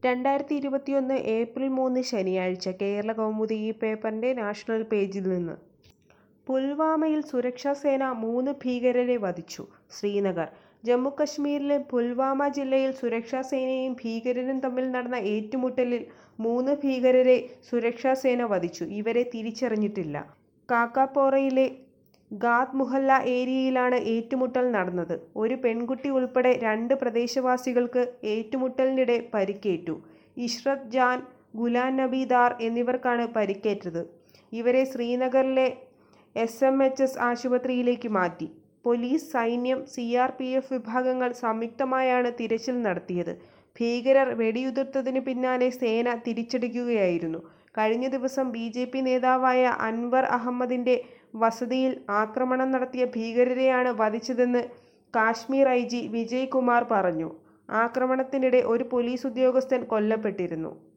രണ്ടായിരത്തി ഇരുപത്തിയൊന്ന് ഏപ്രിൽ മൂന്ന് ശനിയാഴ്ച കേരള കൗമുദി ഈ പേപ്പറിൻ്റെ നാഷണൽ പേജിൽ നിന്ന് പുൽവാമയിൽ സുരക്ഷാസേന മൂന്ന് ഭീകരരെ വധിച്ചു ശ്രീനഗർ ജമ്മുകശ്മീരിലെ പുൽവാമ ജില്ലയിൽ സുരക്ഷാസേനയും ഭീകരരും തമ്മിൽ നടന്ന ഏറ്റുമുട്ടലിൽ മൂന്ന് ഭീകരരെ സുരക്ഷാസേന വധിച്ചു ഇവരെ തിരിച്ചറിഞ്ഞിട്ടില്ല കാക്കാപോറയിലെ ഗാദ് മുഹല്ല ഏരിയയിലാണ് ഏറ്റുമുട്ടൽ നടന്നത് ഒരു പെൺകുട്ടി ഉൾപ്പെടെ രണ്ട് പ്രദേശവാസികൾക്ക് ഏറ്റുമുട്ടലിനിടെ പരിക്കേറ്റു ഇഷ്റത് ജാൻ ഗുലാം നബി ദാർ എന്നിവർക്കാണ് പരിക്കേറ്റത് ഇവരെ ശ്രീനഗറിലെ എസ് എം എച്ച് എസ് ആശുപത്രിയിലേക്ക് മാറ്റി പോലീസ് സൈന്യം സി ആർ പി എഫ് വിഭാഗങ്ങൾ സംയുക്തമായാണ് തിരച്ചിൽ നടത്തിയത് ഭീകരർ വെടിയുതിർത്തതിന് പിന്നാലെ സേന തിരിച്ചടിക്കുകയായിരുന്നു കഴിഞ്ഞ ദിവസം ബി ജെ പി നേതാവായ അൻവർ അഹമ്മദിന്റെ വസതിയിൽ ആക്രമണം നടത്തിയ ഭീകരരെയാണ് വധിച്ചതെന്ന് കാശ്മീർ ഐ ജി വിജയ് കുമാർ പറഞ്ഞു ആക്രമണത്തിനിടെ ഒരു പോലീസ് ഉദ്യോഗസ്ഥൻ കൊല്ലപ്പെട്ടിരുന്നു